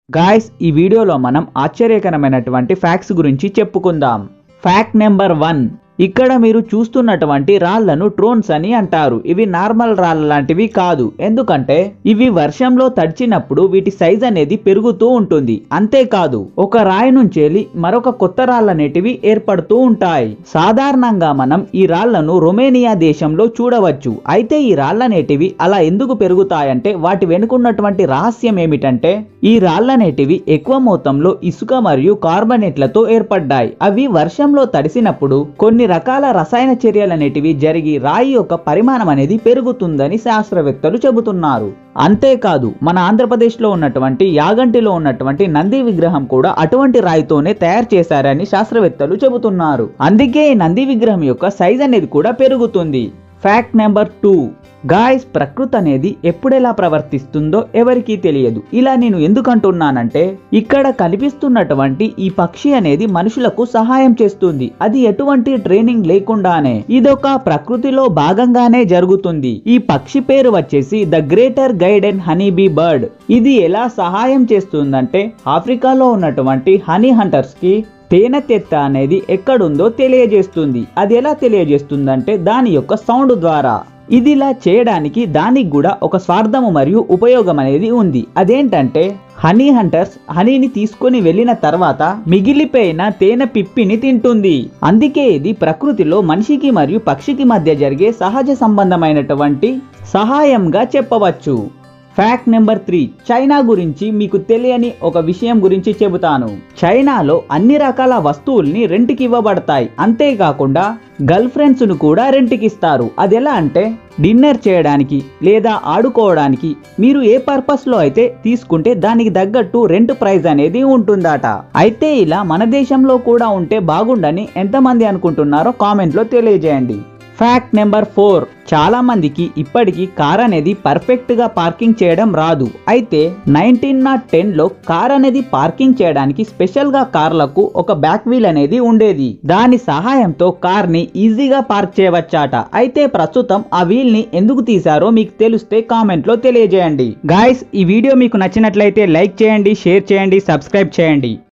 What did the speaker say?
guys ఈ వీడియోలో మనం ఆశ్చర్యకరమైనటువంటి ఫ్యాక్ట్స్ గురించి చెప్పుకుందాం ఫ్యాక్ట్ నెంబర్ వన్ ఇక్కడ మీరు చూస్తున్నటువంటి రాళ్లను ట్రోన్స్ అని అంటారు ఇవి నార్మల్ రాళ్ళ లాంటివి కాదు ఎందుకంటే ఇవి వర్షంలో తడిచినప్పుడు వీటి సైజ్ అనేది పెరుగుతూ ఉంటుంది అంతేకాదు ఒక రాయి నుంచి వెళ్ళి మరొక కొత్త రాళ్ళనేటివి ఏర్పడుతూ ఉంటాయి సాధారణంగా మనం ఈ రాళ్లను రొమేనియా దేశంలో చూడవచ్చు అయితే ఈ రాళ్ళనేటివి అలా ఎందుకు పెరుగుతాయంటే వాటి వెనుకున్నటువంటి రహస్యం ఏమిటంటే ఈ రాళ్ళనేటివి ఎక్కువ మొత్తంలో ఇసుక మరియు కార్బనేట్లతో ఏర్పడ్డాయి అవి వర్షంలో తడిసినప్పుడు కొన్ని రకాల రసాయన చర్యలు అనేటివి జరిగి రాయి యొక్క పరిమాణం అనేది పెరుగుతుందని శాస్త్రవేత్తలు చెబుతున్నారు అంతేకాదు మన ఆంధ్రప్రదేశ్లో ఉన్నటువంటి యాగంటిలో ఉన్నటువంటి నంది విగ్రహం కూడా అటువంటి రాయితోనే తయారు చేశారని శాస్త్రవేత్తలు చెబుతున్నారు అందుకే ఈ నంది విగ్రహం యొక్క సైజ్ అనేది కూడా పెరుగుతుంది ఫ్యాక్ట్ నెంబర్ టూ గాయస్ ప్రకృతి అనేది ఎప్పుడెలా ప్రవర్తిస్తుందో ఎవరికీ తెలియదు ఇలా నేను ఎందుకు అంటున్నానంటే ఇక్కడ కనిపిస్తున్నటువంటి ఈ పక్షి అనేది మనుషులకు సహాయం చేస్తుంది అది ఎటువంటి ట్రైనింగ్ లేకుండానే ఇదొక ప్రకృతిలో భాగంగానే జరుగుతుంది ఈ పక్షి పేరు వచ్చేసి the greater guide and honey bee bird ఇది ఎలా సహాయం చేస్తుందంటే ఆఫ్రికాలో ఉన్నటువంటి హనీ హంటర్స్ కి తేనె తెత్త అనేది ఎక్కడుందో తెలియజేస్తుంది అది ఎలా తెలియజేస్తుందంటే దాని యొక్క సౌండ్ ద్వారా ఇది ఇలా చేయడానికి దానికి కూడా ఒక స్వార్థము మరియు ఉపయోగం అనేది ఉంది అదేంటంటే హనీ హంటర్స్ హనీని తీసుకొని వెళ్ళిన తర్వాత మిగిలిపోయిన తేనె పిప్పిని తింటుంది అందుకే ఇది ప్రకృతిలో మనిషికి మరియు పక్షికి మధ్య జరిగే సహజ సంబంధమైనటువంటి సహాయంగా చెప్పవచ్చు ఫ్యాక్ట్ నెంబర్ త్రీ చైనా గురించి మీకు తెలియని ఒక విషయం గురించి చెబుతాను చైనాలో అన్ని రకాల వస్తువుల్ని రెంట్కి ఇవ్వబడతాయి అంతేకాకుండా గర్ల్ ఫ్రెండ్స్ ను కూడా రెంట్కి ఇస్తారు అది ఎలా అంటే డిన్నర్ చేయడానికి లేదా ఆడుకోవడానికి మీరు ఏ పర్పస్ లో అయితే తీసుకుంటే దానికి తగ్గట్టు రెంట్ ప్రైస్ అనేది ఉంటుందట అయితే ఇలా మన దేశంలో కూడా ఉంటే బాగుండని ఎంతమంది అనుకుంటున్నారో కామెంట్ లో తెలియజేయండి ఫ్యాక్ట్ నెంబర్ ఫోర్ చాలా మందికి ఇప్పటికీ కార్ అనేది పర్ఫెక్ట్ గా పార్కింగ్ చేయడం రాదు అయితే నైన్టీన్ నాట్ టెన్ లో కార్ అనేది పార్కింగ్ చేయడానికి స్పెషల్ గా కార్లకు ఒక బ్యాక్ వీల్ అనేది ఉండేది దాని సహాయంతో కార్ ని ఈజీగా పార్క్ చేయవచ్చాట అయితే ప్రస్తుతం ఆ వీల్ ని ఎందుకు తీశారో మీకు తెలిస్తే కామెంట్ లో తెలియజేయండి గాయస్ ఈ వీడియో మీకు నచ్చినట్లయితే లైక్ చేయండి షేర్ చేయండి సబ్స్క్రైబ్ చేయండి